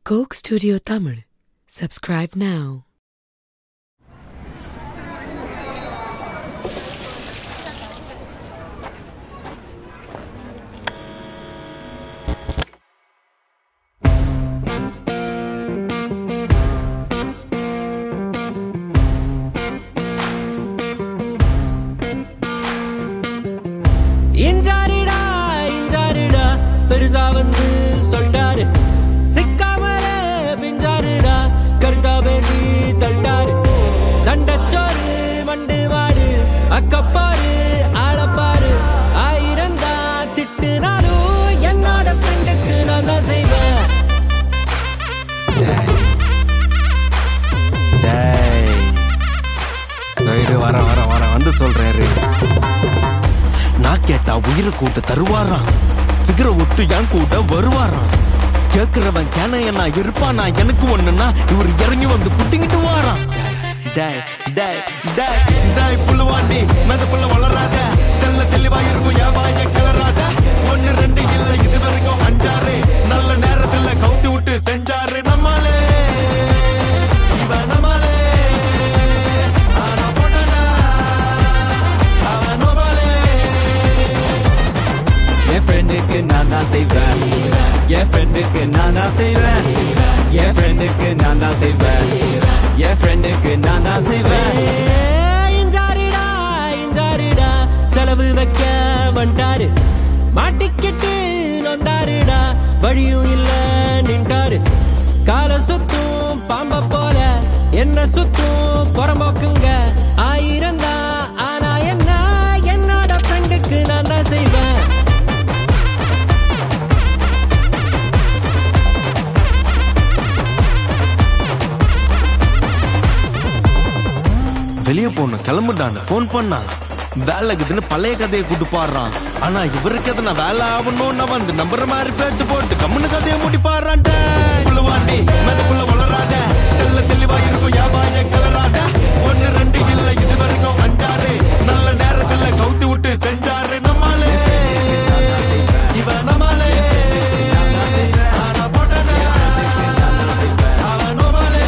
Coke Studio Tamil. Subscribe now. இஞ்சாரிடா இஞ்சாரிடா பெருசா வந்து சொல்லிட்டாரு சிக்காமல பிஞ்சாருடா கருத்தா பேசி தள்ளாரு தண்டச்சோறு மண்டு மாடு அக்கப்பாரு ஆளப்பாரு ஆயிரம் தான் திட்டுனாலும் என்னோட ஃப்ரெண்டுக்கு நான் தான் செய்வேன் டேய் இரு வர வர வர வந்து சொல்றாரு நான் கேட்டா உயிரை கூட்டு தருவாராம் ஃபிகரை விட்டு என் கூட வருவாராம் கேக்குறவன் கேனையனா இருப்பானா எனக்கு ஒண்ணுன்னா இவர் இறங்கி வந்து புட்டிங்கிட்டு வாராம் டேய் டேய் டேய் டேய் புள்ளுவாண்டி மெத புள்ள வளராத தெல்ல தெளிவா இருக்கும் என் வாய கிளறாத ஒண்ணு ரெண்டு இல்ல இது வரைக்கும் அஞ்சாறு நல்ல நேரத்துல கவுத்தி விட்டு செஞ்சாரு நம்மாலே இவன் நம்மாலே ஆனா பொண்ணனா அவன் நோபாலே என் ஃப்ரெண்டுக்கு நான் தான் செய்வேன் என் ஃப்ரெண்டுக்கு நான் தான் செய்வேன் என் ஃப்ரெண்டுக்கு நான் தான் செய்வேன் என் ஃப்ரெண்டுக்கு நான் தான் செய்வேன் இஞ்சாரிடா இஞ்சாரிடா செலவு வைக்க வந்துட்டாரு மாட்டிக்கிட்டு நொந்தாருடா வழியும் இல்ல நின்றாரு கால சுத்தும் பாம்ப போல என்ன சுத்தும் புறம்போக்குங்க ஆயிரம் தான் ஆனா என்ன என்னோட ஃப்ரெண்டுக்கு நான் தான் செய்வேன் வெளிய போகணும் கிளம்புடான்னு ஃபோன் பண்ணா வேலைக்குதுன்னு பழைய கதையை கூட்டு பாடுறான் ஆனா இவருக்கு எது நான் வேலை ஆகணும்னு வந்து நம்புற மாதிரி பேச்சு போட்டு கம்முன்னு கதையை மூடி பாடுறான் புள்ளுவாண்டி மெதப்புள்ள வளராத தெல்ல தெளிவா இருக்கும் யாபாய கிளறாத ஒண்ணு ரெண்டு இல்ல இது வரைக்கும் அஞ்சாறு நல்ல நேரத்துல கவுத்தி விட்டு செஞ்சாரு நம்மாலே இவன் நம்மாலே ஆனா போட்டனா அவன் நோபாலே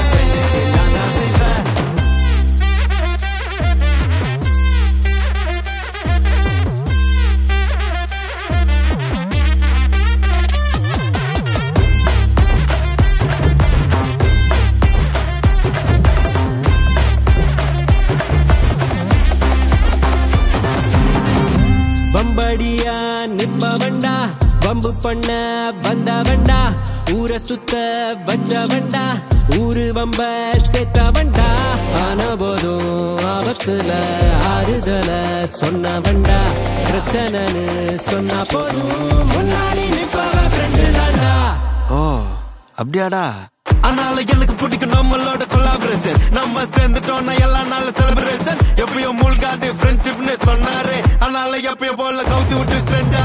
வம்படியா நிப்ப வண்டா வம்பு பண்ண வந்த வண்டா ஊரை சுத்த வச்ச வண்டா ஊரு வம்ப சேர்த்த வண்டா ஆன போதும் ஆபத்துல ஆறுதல சொன்ன வண்டா பிரச்சனைன்னு சொன்னா போதும் முன்னாடி நிப்பவ ஃப்ரெண்டு தாண்டா ஓ அப்படியாடா அதனால எனக்கு பிடிக்கும் நம்மளோட கொலாபரேஷன் நம்ம சேர்ந்துட்டோம்னா எல்லா நாள் செலிப்ரேஷன் எப்பயும் மூழ்காது ஃப்ரெண்ட்ஷிப்னு சொன்னாரு அதனால எப்பயும் போல கவுத்தி விட்டு செஞ்சாரு